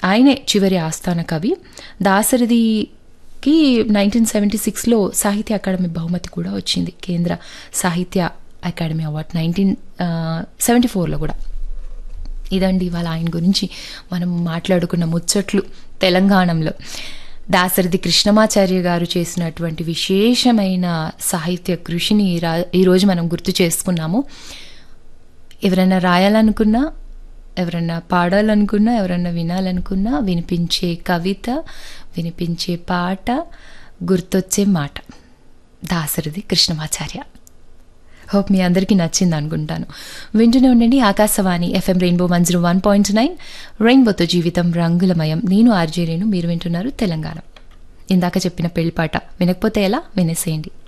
ఆయనే చివరి ఆస్థాన కవి దాసరిదికి నైన్టీన్ సెవెంటీ సిక్స్లో సాహిత్య అకాడమీ బహుమతి కూడా వచ్చింది కేంద్ర సాహిత్య అకాడమీ అవార్డ్ నైన్టీన్ సెవెంటీ ఫోర్లో కూడా ఇదండి ఇవాళ ఆయన గురించి మనం మాట్లాడుకున్న ముచ్చట్లు తెలంగాణలో దాసరిది కృష్ణమాచార్య గారు చేసినటువంటి విశేషమైన సాహిత్య కృషిని ఈ రా- ఈరోజు మనం గుర్తు చేసుకున్నాము ఎవరైనా రాయాలనుకున్నా ఎవరన్నా పాడాలనుకున్నా ఎవరన్నా వినాలనుకున్నా వినిపించే కవిత వినిపించే పాట గుర్తొచ్చే మాట దాసరిది కృష్ణమాచార్య హోప్ మీ అందరికీ నచ్చింది అనుకుంటాను వింటూనే ఉండండి Akashvani FM rainbow one zero one point nine రెయిన్బోతో జీవితం రంగులమయం నేను ఆర్జే రేణు మీరు వింటున్నారు తెలంగాణ ఇందాక చెప్పిన పెళ్లిపాట వినకపోతే ఎలా వినేసేయండి